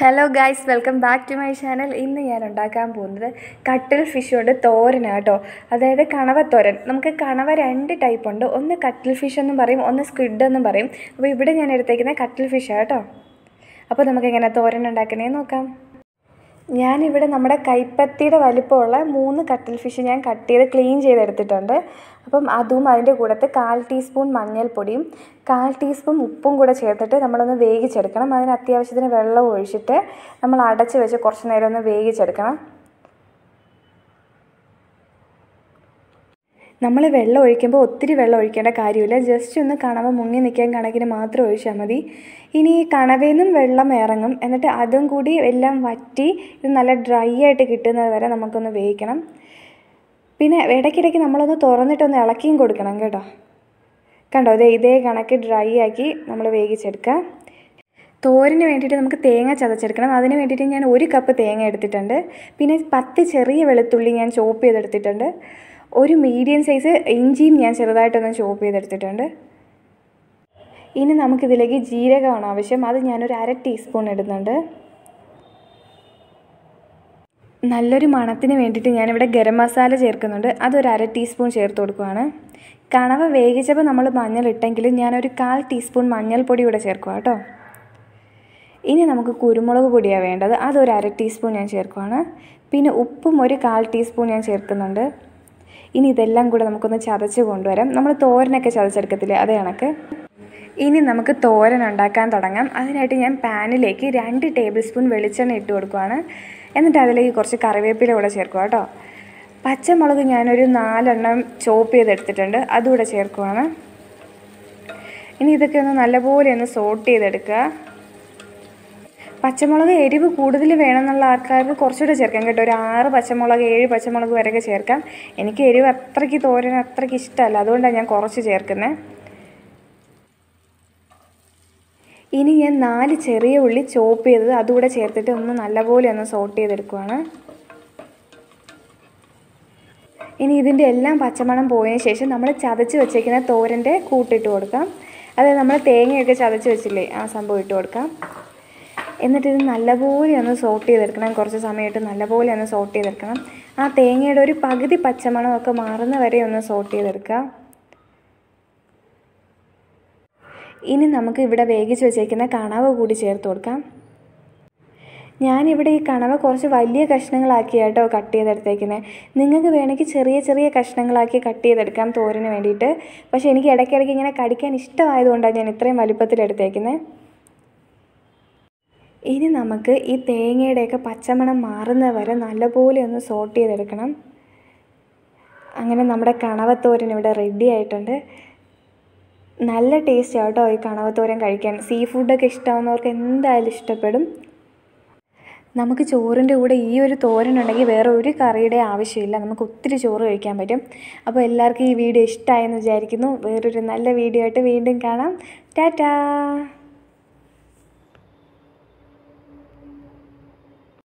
hello guys welcome back to my channel ഇന്ന് ഞാൻ ഉണ്ടാക്കാൻ പോകുന്നത് കട്ടിൽ ഫിഷ് കൊണ്ട് തോരനാണ് കേട്ടോ അതായത് കണവത്തോരൻ നമുക്ക് കണവ രണ്ട് ടൈപ്പ് ഉണ്ട് ഒന്ന് കട്ടിൽ ഫിഷ് എന്നും പറയും ഒന്ന് സ്ക്വിഡ് എന്നും പറയും അപ്പോൾ ഇവിടെ ഞാൻ എടുത്തേക്കുന്നത് കട്ടിൽ ഫിഷാണ് കേട്ടോ അപ്പോൾ നമുക്ക് എങ്ങനെ തോരൻ ഉണ്ടാക്കണേ നോക്കാം ഞാനിവിടെ നമ്മുടെ കൈപ്പത്തിയുടെ വലിപ്പമുള്ള മൂന്ന് കട്ടിൽ ഫിഷ് ഞാൻ കട്ട് ചെയ്ത് ക്ലീൻ ചെയ്തെടുത്തിട്ടുണ്ട് അപ്പം അതും അതിൻ്റെ കൂടത്ത് കാൽ ടീസ്പൂൺ മഞ്ഞൾപ്പൊടിയും കാൽ ടീസ്പൂൺ ഉപ്പും കൂടെ ചേർത്തിട്ട് നമ്മളൊന്ന് വേവിച്ചെടുക്കണം അതിന് അത്യാവശ്യത്തിന് വെള്ളം ഒഴിച്ചിട്ട് നമ്മൾ അടച്ച് വെച്ച് കുറച്ച് നേരം ഒന്ന് വേവിച്ചെടുക്കണം നമ്മൾ വെള്ളം ഒഴിക്കുമ്പോൾ ഒത്തിരി വെള്ളം ഒഴിക്കേണ്ട കാര്യമില്ല ജസ്റ്റ് ഒന്ന് കണവ മുങ്ങി നിൽക്കാൻ കണക്കിന് മാത്രം ഒഴിച്ചാൽ മതി ഇനി ഈ കണവയിൽ നിന്നും വെള്ളം ഇറങ്ങും എന്നിട്ട് അതും കൂടി എല്ലാം വറ്റി ഇത് നല്ല ഡ്രൈ ആയിട്ട് കിട്ടുന്നത് വരെ നമുക്കൊന്ന് വേവിക്കണം പിന്നെ ഇടയ്ക്കിടയ്ക്ക് നമ്മളൊന്ന് തുറന്നിട്ടൊന്ന് ഇളക്കിയും കൊടുക്കണം കേട്ടോ കണ്ടോ ഇതേ ഇതേ കണക്ക് ഡ്രൈ ആക്കി നമ്മൾ വേവിച്ചെടുക്കുക തോരന് വേണ്ടിയിട്ട് നമുക്ക് തേങ്ങ ചതച്ചെടുക്കണം അതിന് വേണ്ടിയിട്ട് ഞാൻ ഒരു കപ്പ് തേങ്ങ എടുത്തിട്ടുണ്ട് പിന്നെ പത്ത് ചെറിയ വെളുത്തുള്ളി ഞാൻ ചോപ്പ് ചെയ്തെടുത്തിട്ടുണ്ട് ഒരു മീഡിയം സൈസ് ഇഞ്ചിയും ഞാൻ ചെറുതായിട്ടൊന്ന് ചോപ്പ് ചെയ്തെടുത്തിട്ടുണ്ട് ഇനി നമുക്കിതിലേക്ക് ജീരകമാണ് ആവശ്യം അത് ഞാനൊരു അര ടീസ്പൂൺ ഇടുന്നുണ്ട് നല്ലൊരു മണത്തിന് വേണ്ടിയിട്ട് ഞാനിവിടെ ഗരം മസാല ചേർക്കുന്നുണ്ട് അതൊരു അര ടീസ്പൂൺ ചേർത്ത് കൊടുക്കുവാണ് കണവ വേവിച്ചപ്പോൾ നമ്മൾ മഞ്ഞൾ ഇട്ടെങ്കിലും ഞാനൊരു കാൽ ടീസ്പൂൺ മഞ്ഞൾപ്പൊടി കൂടെ ചേർക്കുക കേട്ടോ ഇനി നമുക്ക് കുരുമുളക് പൊടിയാണ് വേണ്ടത് അതൊരു അര ടീസ്പൂൺ ഞാൻ ചേർക്കുവാണ് പിന്നെ ഉപ്പും ഒരു കാൽ ടീസ്പൂൺ ഞാൻ ചേർക്കുന്നുണ്ട് ഇനി ഇതെല്ലാം കൂടെ നമുക്കൊന്ന് ചതച്ച് കൊണ്ടുവരാം നമ്മൾ തോരനൊക്കെ ചതച്ചെടുക്കത്തില്ലേ അതേ കണക്ക് ഇനി നമുക്ക് തോരൻ ഉണ്ടാക്കാൻ തുടങ്ങാം അതിനായിട്ട് ഞാൻ പാനിലേക്ക് രണ്ട് ടേബിൾ സ്പൂൺ വെളിച്ചെണ്ണ ഇട്ട് കൊടുക്കുവാണ് എന്നിട്ട് അതിലേക്ക് കുറച്ച് കറിവേപ്പില കൂടെ ചേർക്കുക കേട്ടോ പച്ചമുളക് ഞാനൊരു നാലെണ്ണം ചോപ്പ് ചെയ്തെടുത്തിട്ടുണ്ട് അതുകൂടെ ചേർക്കുവാണ് ഇനി ഇതൊക്കെ ഒന്ന് നല്ലപോലെ ഒന്ന് സോട്ട് ചെയ്തെടുക്കുക പച്ചമുളക് എരിവ് കൂടുതൽ വേണമെന്നുള്ള ആൾക്കാർക്ക് കുറച്ചുകൂടെ ചേർക്കാം കേട്ടോ ഒരു ആറ് പച്ചമുളക് ഏഴ് പച്ചമുളക് വരെയൊക്കെ ചേർക്കാം എനിക്ക് എരിവ് അത്രയ്ക്ക് തോരൻ അത്രയ്ക്ക് ഇഷ്ടമല്ല അതുകൊണ്ടാണ് ഞാൻ കുറച്ച് ചേർക്കുന്നത് ഇനി ഞാൻ നാല് ചെറിയ ഉള്ളി ചോപ്പ് ചെയ്തത് അതുകൂടെ ചേർത്തിട്ട് ഒന്ന് നല്ലപോലെ ഒന്ന് സോട്ട് ചെയ്തെടുക്കുവാണ് ഇനി ഇതിൻ്റെ എല്ലാം പച്ചമണം പോയതിന് ശേഷം നമ്മൾ ചതച്ച് വെച്ചേക്കുന്ന തോരൻ്റെ കൂട്ടിട്ട് കൊടുക്കാം അതായത് നമ്മൾ തേങ്ങയൊക്കെ ചതച്ച് വെച്ചില്ലേ ആ സംഭവം ഇട്ട് കൊടുക്കാം എന്നിട്ട് ഇത് നല്ലപോലെ ഒന്ന് സോട്ട് ചെയ്തെടുക്കണം കുറച്ച് സമയമായിട്ട് നല്ലപോലെ ഒന്ന് സോട്ട് ചെയ്തെടുക്കണം ആ തേങ്ങയുടെ ഒരു പകുതി പച്ചമണമൊക്കെ മാറുന്ന വരെ ഒന്ന് സോട്ട് ചെയ്തെടുക്കുക ഇനി നമുക്ക് ഇവിടെ വേവിച്ച് വെച്ചേക്കുന്ന കണവ കൂടി ചേർത്ത് കൊടുക്കാം ഞാനിവിടെ ഈ കണവ കുറച്ച് വലിയ കഷ്ണങ്ങളാക്കിയാട്ടോ കട്ട് ചെയ്തെടുത്തേക്കുന്നത് നിങ്ങൾക്ക് വേണമെങ്കിൽ ചെറിയ ചെറിയ കഷ്ണങ്ങളാക്കി കട്ട് ചെയ്തെടുക്കാം തോരന് വേണ്ടിയിട്ട് പക്ഷേ എനിക്ക് ഇടയ്ക്കിടയ്ക്ക് ഇങ്ങനെ കടിക്കാൻ ഇഷ്ടമായതുകൊണ്ടാണ് ഞാൻ ഇത്രയും വലുപ്പത്തിൽ എടുത്തേക്കുന്നത് ഇനി നമുക്ക് ഈ തേങ്ങയുടെയൊക്കെ പച്ചമണം മാറുന്നത് വരെ നല്ലപോലെ ഒന്ന് സോട്ട് ചെയ്തെടുക്കണം അങ്ങനെ നമ്മുടെ കണവത്തോരൻ ഇവിടെ റെഡി ആയിട്ടുണ്ട് നല്ല ടേസ്റ്റ് കേട്ടോ ഈ കണവത്തോരൻ കഴിക്കാൻ സീ ഫുഡൊക്കെ ഇഷ്ടമാവുന്നവർക്ക് എന്തായാലും ഇഷ്ടപ്പെടും നമുക്ക് ചോറിൻ്റെ കൂടെ ഈ ഒരു തോരൻ ഉണ്ടെങ്കിൽ വേറെ ഒരു കറിയുടെ ആവശ്യമില്ല നമുക്ക് ഒത്തിരി ചോറ് കഴിക്കാൻ പറ്റും അപ്പോൾ എല്ലാവർക്കും ഈ വീഡിയോ ഇഷ്ടമായെന്ന് വിചാരിക്കുന്നു വേറൊരു നല്ല വീഡിയോ ആയിട്ട് വീണ്ടും കാണാം ടാറ്റാ